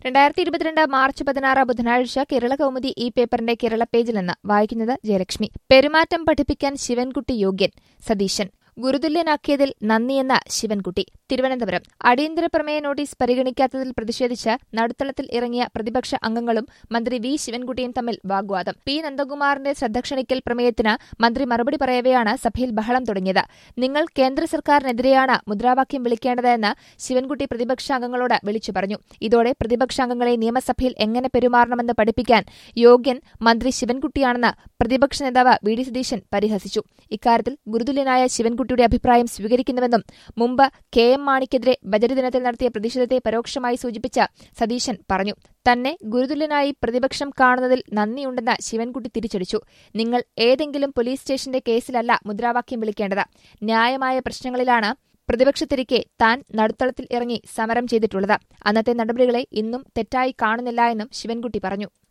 രണ്ടായിരത്തി ഇരുപത്തിരണ്ട് മാർച്ച് പതിനാറ് ബുധനാഴ്ച കേരള കൗമുദി ഈ പേപ്പറിന്റെ കേരള പേജിൽ നിന്ന് വായിക്കുന്നത് ജയലക്ഷ്മി പെരുമാറ്റം പഠിപ്പിക്കാൻ ശിവൻകുട്ടി യോഗ്യൻ സതീശൻ ഗുരുതുല്യനാക്കിയതിൽ നന്ദിയെന്ന ശിവൻകുട്ടി തിരുവനന്തപുരം അടിയന്തര പ്രമേയ നോട്ടീസ് പരിഗണിക്കാത്തതിൽ പ്രതിഷേധിച്ച് നടുത്തളത്തിൽ ഇറങ്ങിയ പ്രതിപക്ഷ അംഗങ്ങളും മന്ത്രി വി ശിവൻകുട്ടിയും തമ്മിൽ വാഗ്വാദം പി നന്ദകുമാറിന്റെ ശ്രദ്ധ ക്ഷണിക്കൽ പ്രമേയത്തിന് മന്ത്രി മറുപടി പറയവെയാണ് സഭയിൽ ബഹളം തുടങ്ങിയത് നിങ്ങൾ കേന്ദ്ര സർക്കാരിനെതിരെയാണ് മുദ്രാവാക്യം വിളിക്കേണ്ടതെന്ന് ശിവൻകുട്ടി പ്രതിപക്ഷാംഗങ്ങളോട് വിളിച്ചു പറഞ്ഞു ഇതോടെ പ്രതിപക്ഷാംഗങ്ങളെ നിയമസഭയിൽ എങ്ങനെ പെരുമാറണമെന്ന് പഠിപ്പിക്കാൻ യോഗ്യൻ മന്ത്രി ശിവൻകുട്ടിയാണെന്ന് പ്രതിപക്ഷ നേതാവ് വി ഡി സതീശൻ പരിഹസിച്ചു ഇക്കാര്യത്തിൽ ഗുരുതുല്യനായ ശിവൻകുട്ടിയുടെ അഭിപ്രായം സ്വീകരിക്കുന്നുവെന്നും മുമ്പ് കെ എം മാണിക്കെതിരെ ബജറ്റ് ദിനത്തിൽ നടത്തിയ പ്രതിഷേധത്തെ പരോക്ഷമായി സൂചിപ്പിച്ച സതീശൻ പറഞ്ഞു തന്നെ ഗുരുതുല്യനായി പ്രതിപക്ഷം കാണുന്നതിൽ നന്ദിയുണ്ടെന്ന് ശിവൻകുട്ടി തിരിച്ചടിച്ചു നിങ്ങൾ ഏതെങ്കിലും പോലീസ് സ്റ്റേഷന്റെ കേസിലല്ല മുദ്രാവാക്യം വിളിക്കേണ്ടത് ന്യായമായ പ്രശ്നങ്ങളിലാണ് പ്രതിപക്ഷത്തിരിക്കെ താൻ നടുത്തളത്തിൽ ഇറങ്ങി സമരം ചെയ്തിട്ടുള്ളത് അന്നത്തെ നടപടികളെ ഇന്നും തെറ്റായി കാണുന്നില്ല എന്നും ശിവൻകുട്ടി പറഞ്ഞു